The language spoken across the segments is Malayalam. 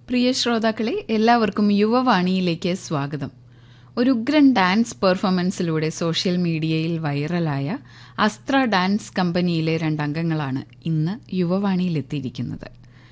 പ്രിയ ശ്രോതാക്കളെ എല്ലാവർക്കും യുവവാണിയിലേക്ക് സ്വാഗതം ഒരു ഉഗ്രൻ ഡാൻസ് പെർഫോമൻസിലൂടെ സോഷ്യൽ മീഡിയയിൽ വൈറലായ അസ്ത്ര ഡാൻസ് കമ്പനിയിലെ രണ്ടംഗങ്ങളാണ് ഇന്ന് യുവവാണിയിലെത്തിയിരിക്കുന്നത്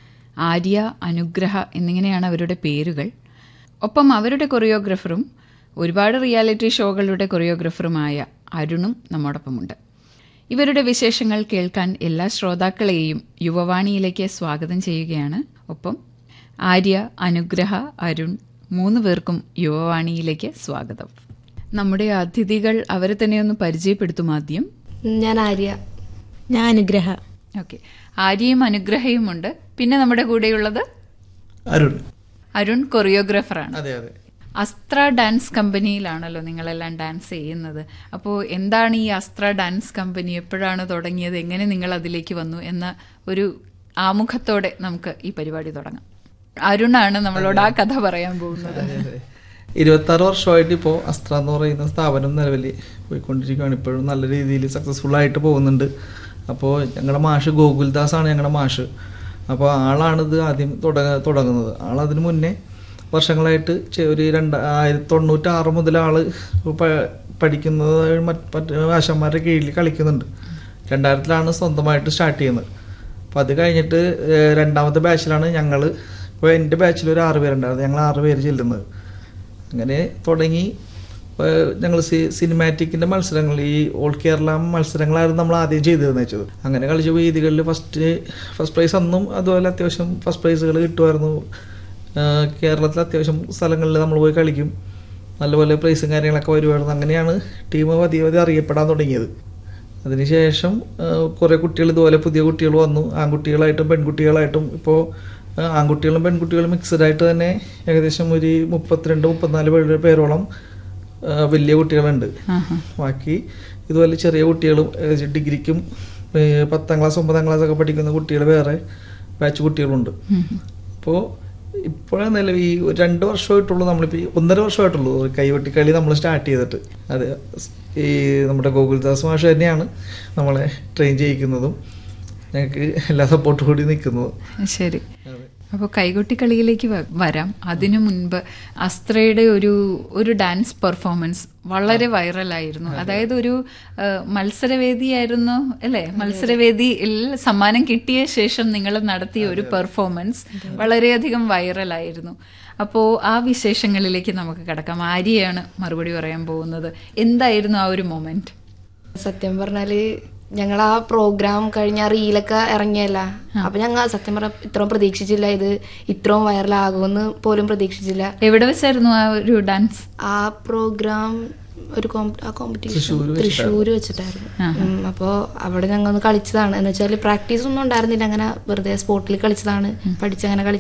ആര്യ അനുഗ്രഹ എന്നിങ്ങനെയാണ് അവരുടെ പേരുകൾ ഒപ്പം അവരുടെ കൊറിയോഗ്രാഫറും ഒരുപാട് റിയാലിറ്റി ഷോകളുടെ കൊറിയോഗ്രാഫറുമായ അരുണും നമ്മോടൊപ്പമുണ്ട് ഇവരുടെ വിശേഷങ്ങൾ കേൾക്കാൻ എല്ലാ ശ്രോതാക്കളെയും യുവവാണിയിലേക്ക് സ്വാഗതം ചെയ്യുകയാണ് ഒപ്പം ആര്യ അനുഗ്രഹ അരുൺ മൂന്ന് പേർക്കും യുവവാണിയിലേക്ക് സ്വാഗതം നമ്മുടെ അതിഥികൾ അവരെ തന്നെ ഒന്ന് പരിചയപ്പെടുത്തും ആദ്യം ഞാൻ ആര്യ ഞാൻ അനുഗ്രഹ ഓക്കെ ആര്യയും അനുഗ്രഹയും ഉണ്ട് പിന്നെ നമ്മുടെ കൂടെയുള്ളത് അരുൺ അരുൺ കൊറിയോഗ്രാഫറാണ് അതെ അതെ അസ്ത്ര ഡാൻസ് കമ്പനിയിലാണല്ലോ നിങ്ങളെല്ലാം ഡാൻസ് ചെയ്യുന്നത് അപ്പോൾ എന്താണ് ഈ അസ്ത്ര ഡാൻസ് കമ്പനി എപ്പോഴാണ് തുടങ്ങിയത് എങ്ങനെ നിങ്ങൾ അതിലേക്ക് വന്നു എന്ന ഒരു ആമുഖത്തോടെ നമുക്ക് ഈ പരിപാടി തുടങ്ങാം അരുണാണ് നമ്മളോട് ആ കഥ പറയാൻ പോകുന്നത് ഇരുപത്തി ആറ് വർഷമായിട്ട് ഇപ്പോൾ അസ്ത്ര എന്ന് പറയുന്ന സ്ഥാപനം നിലവിൽ പോയിക്കൊണ്ടിരിക്കുകയാണ് ഇപ്പോഴും നല്ല രീതിയിൽ സക്സസ്ഫുൾ ആയിട്ട് പോകുന്നുണ്ട് അപ്പോൾ ഞങ്ങളുടെ മാഷ് ഗോകുൽദാസ് ആണ് ഞങ്ങളുടെ മാഷ് അപ്പോൾ ആളാണിത് ആദ്യം തുടങ്ങ തുടങ്ങുന്നത് ആളതിന് മുന്നേ വർഷങ്ങളായിട്ട് ചെ- ഒരു രണ്ട് ആയിരത്തി തൊണ്ണൂറ്റാറ് മുതൽ ആള് പ- പഠിക്കുന്നത് മറ്റ് മറ്റ് ആശന്മാരുടെ കീഴിൽ കളിക്കുന്നുണ്ട് രണ്ടായിരത്തിലാണ് സ്വന്തമായിട്ട് സ്റ്റാർട്ട് ചെയ്യുന്നത് അപ്പോൾ അത് കഴിഞ്ഞിട്ട് ഏഹ്, രണ്ടാമത്തെ ബാച്ചിലാണ് ഞങ്ങൾ ഇപ്പോൾ എൻ്റെ ബാച്ചിൽ ഒരു ആറ് പേരുണ്ടായിരുന്നു ഞങ്ങൾ ആറ് പേര് ചെല്ലുന്നത് അങ്ങനെ തുടങ്ങി ഞങ്ങൾ സിനിമാറ്റിക്കിൻ്റെ മത്സരങ്ങൾ ഈ ഓൾ കേരള മത്സരങ്ങളായിരുന്നു നമ്മൾ ആദ്യം ചെയ്തിരുന്നത് വെച്ചത് അങ്ങനെ കളിച്ച വേദികളിൽ ഫസ്റ്റ് ഫസ്റ്റ് പ്രൈസ് അന്നും അതുപോലെ അത്യാവശ്യം ഫസ്റ്റ് പ്രൈസുകൾ കിട്ടുമായിരുന്നു ആഹ് കേരളത്തിൽ അത്യാവശ്യം സ്ഥലങ്ങളിൽ നമ്മൾ പോയി കളിക്കും നല്ലപോലെ പ്രൈസും കാര്യങ്ങളൊക്കെ വരുമായിരുന്നു അങ്ങനെയാണ് ടീം പതിയെ പതിയെ അറിയപ്പെടാൻ തുടങ്ങിയത് അതിനുശേഷം കുറേ കുട്ടികൾ ഇതുപോലെ പുതിയ കുട്ടികൾ വന്നു ആൺകുട്ടികളായിട്ടും പെൺകുട്ടികളായിട്ടും ഇപ്പോൾ ആൺകുട്ടികളും പെൺകുട്ടികളും മിക്സഡ് ആയിട്ട് തന്നെ ഏകദേശം ഒരു മുപ്പത്തിരണ്ട് മുപ്പത്തിനാല് പേര് പേരോളം ആ, വലിയ കുട്ടികളുണ്ട് ബാക്കി ഇതുപോലെ ചെറിയ കുട്ടികളും ഏകദേശം ഡിഗ്രിക്കും ഏ, പത്താം ക്ലാസ് ഒമ്പതാം ക്ലാസ് ഒക്കെ പഠിക്കുന്ന കുട്ടികൾ വേറെ ബാച്ച് കുട്ടികളുണ്ട് അപ്പോൾ ഇപ്പോഴേ നിലവിൽ ഈ ഒരു രണ്ട് വർഷമായിട്ടുള്ളൂ നമ്മളിപ്പോൾ ഈ ഒന്നര വർഷമായിട്ടുള്ളൂ ഒരു കൈവെട്ടിക്കളി നമ്മൾ സ്റ്റാർട്ട് ചെയ്തിട്ട് അത് ഈ നമ്മുടെ ഗോകുൽദാസ് മാഷ് തന്നെയാണ് നമ്മളെ ട്രെയിൻ ചെയ്യിക്കുന്നതും ഞങ്ങൾക്ക് എല്ലാ സപ്പോർട്ടും കൂടി നിൽക്കുന്നതും ശരി അപ്പോൾ കൈകൊട്ടിക്കളിയിലേക്ക് വ- വരാം അതിനു മുൻപ് അസ്ത്രയുടെ ഒരു ഒരു ഡാൻസ് പെർഫോമൻസ് വളരെ വൈറലായിരുന്നു അതായത് ഒരു ആ, മത്സരവേദിയായിരുന്നു അല്ലേ മത്സരവേദിയിൽ സമ്മാനം കിട്ടിയ ശേഷം നിങ്ങൾ നടത്തിയ ഒരു പെർഫോമൻസ് വളരെയധികം വൈറലായിരുന്നു അപ്പോൾ ആ വിശേഷങ്ങളിലേക്ക് നമുക്ക് കിടക്കാം ആര്യയാണ് മറുപടി പറയാൻ പോകുന്നത് എന്തായിരുന്നു ആ ഒരു മൊമെന്റ് സത്യം പറഞ്ഞാല് ഞങ്ങൾ ആ പ്രോഗ്രാം കഴിഞ്ഞ ആ റീലൊക്കെ ഇറങ്ങിയല്ല അപ്പൊ ഞങ്ങൾ സത്യം പറഞ്ഞ ഇത്രയും പ്രതീക്ഷിച്ചില്ല ഇത് ഇത്രയും വൈറലാകുമെന്ന് പോലും പ്രതീക്ഷിച്ചില്ല എവിടെ വെച്ചായിരുന്നു ആ ഒരു ഡാൻസ് ആ പ്രോഗ്രാം ഒരു കോമ്പ- ആ കോമ്പറ്റീഷൻ തൃശ്ശൂര് വെച്ചിട്ടായിരുന്നു ഉം, അപ്പോ അവിടെ ഞങ്ങൾ ഒന്ന് കളിച്ചതാണ് എന്ന് വെച്ചാൽ പ്രാക്ടീസ് ഒന്നും ഉണ്ടായിരുന്നില്ല അങ്ങനെ വെറുതെ സ്പോട്ടിൽ കളിച്ചതാണ് പഠിച്ചങ്ങനെ കളിച്ചതാണ്